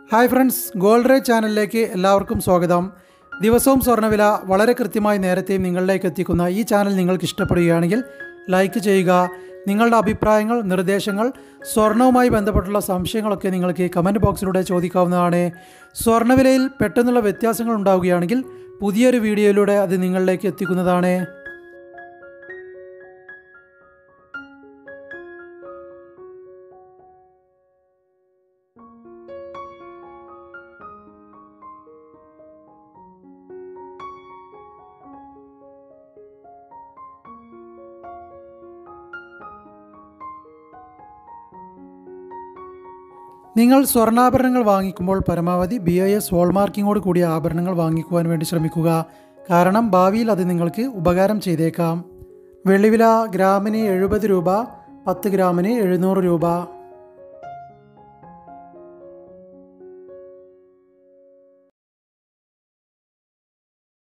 hi friends gold ray ചാനലിലേക്ക് എല്ലാവർക്കും സ്വാഗതം ദിവസവും സ്വർണ്ണവില വളരെ കൃത്യമായി നേരത്തെയും നിങ്ങളിലേക്ക് എത്തിക്കുന്ന ഈ ചാനൽ നിങ്ങൾക്ക് ഇഷ്ടപ്പെടുകയാണെങ്കിൽ ലൈക്ക് ചെയ്യുക നിങ്ങളുടെ അഭിപ്രായങ്ങൾ നിർദ്ദേശങ്ങൾ സ്വർണവുമായി ബന്ധപ്പെട്ടുള്ള സംശയങ്ങളൊക്കെ നിങ്ങൾക്ക് കമൻറ്റ് ബോക്സിലൂടെ ചോദിക്കാവുന്നതാണ് സ്വർണ്ണവിലയിൽ പെട്ടെന്നുള്ള വ്യത്യാസങ്ങൾ ഉണ്ടാവുകയാണെങ്കിൽ പുതിയൊരു വീഡിയോയിലൂടെ അത് നിങ്ങളിലേക്ക് എത്തിക്കുന്നതാണ് നിങ്ങൾ സ്വർണ്ണാഭരണങ്ങൾ വാങ്ങിക്കുമ്പോൾ പരമാവധി ബി ഐ എസ് ഹോൾമാർക്കിങ്ങോട് കൂടിയ ആഭരണങ്ങൾ വാങ്ങിക്കുവാൻ വേണ്ടി ശ്രമിക്കുക കാരണം ഭാവിയിൽ അത് നിങ്ങൾക്ക് ഉപകാരം ചെയ്തേക്കാം വെള്ളിവില ഗ്രാമിന് എഴുപത് രൂപ പത്ത് ഗ്രാമിന് എഴുന്നൂറ് രൂപ